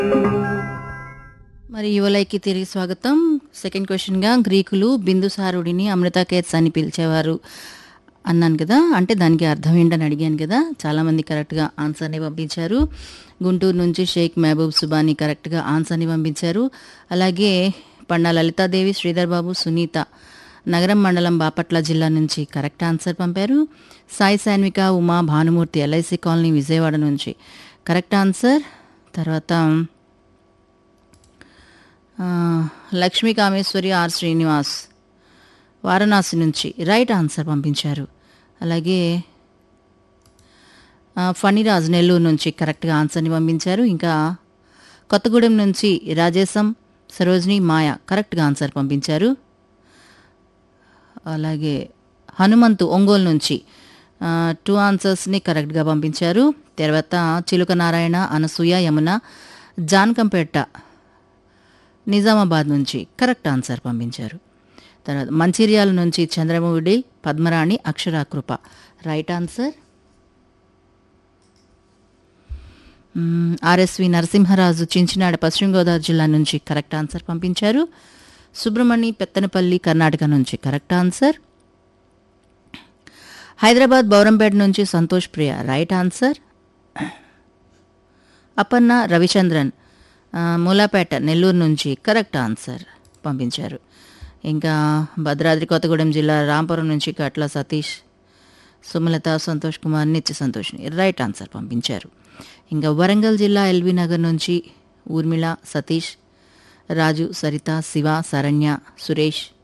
మరి యువలైకి తిరిగి స్వాగతం సెకండ్ క్వశ్చన్గా గ్రీకులు బిందుసారుడిని అమృతకేత్స్ అని పిలిచేవారు అన్నాను కదా అంటే దానికి అర్థం ఏంటని అడిగాను కదా చాలామంది కరెక్ట్గా ఆన్సర్ని పంపించారు గుంటూరు నుంచి షేక్ మహబూబ్ సుబాని కరెక్ట్గా ఆన్సర్ని పంపించారు అలాగే పండా లలితాదేవి శ్రీధర్ బాబు సునీత నగరం మండలం బాపట్ల జిల్లా నుంచి కరెక్ట్ ఆన్సర్ పంపారు సాయి సాన్విక ఉమా భానుమూర్తి ఎల్ఐసి కాలనీ విజయవాడ నుంచి కరెక్ట్ ఆన్సర్ తర్వాత ఆ, లక్ష్మీ కామేశ్వరి ఆర్ శ్రీనివాస్ వారణాసి నుంచి రైట్ ఆన్సర్ పంపించారు అలాగే ఆ, ఫణిరాజ్ నెల్లూరు నుంచి కరెక్ట్గా ఆన్సర్ని పంపించారు ఇంకా కొత్తగూడెం నుంచి రాజేశం సరోజిని మాయ కరెక్ట్గా ఆన్సర్ పంపించారు అలాగే హనుమంతు ఒంగోలు నుంచి ఆ, టూ ఆన్సర్స్ని కరెక్ట్గా పంపించారు తర్వాత చిలుక నారాయణ అనసూయ యమున జాన్కంపేట నిజామాబాద్ నుంచి కరెక్ట్ ఆన్సర్ పంపించారు తర్వాత మంచిర్యాల నుంచి చంద్రమౌళి పద్మరాణి అక్షరాకృప రైట్ ఆన్సర్ మ్మ్, ఆర్ఎస్వి నరసింహరాజు చించినాడ పశ్చిమ గోదావరి జిల్లా నుంచి కరెక్ట్ ఆన్సర్ పంపించారు సుబ్రహ్మణి పెత్తనపల్లి కర్ణాటక నుంచి కరెక్ట్ ఆన్సర్ హైదరాబాద్ బౌరంపేట నుంచి సంతోష్ ప్రియ రైట్ ఆన్సర్ అపర్ణ రవిచంద్రన్ ఆ, మూలాపేట నెల్లూరు నుంచి కరెక్ట్ ఆన్సర్ పంపించారు ఇంకా భద్రాద్రి కొత్తగూడెం జిల్లా రాంపురం నుంచి కట్ల సతీష్ సుమలత సంతోష్ కుమార్ నిత్య సంతోష్ని రైట్ ఆన్సర్ పంపించారు ఇంకా వరంగల్ జిల్లా ఎల్బీ నగర్ నుంచి ఊర్మిళ సతీష్ రాజు సరిత శివ శరణ్య సురేష్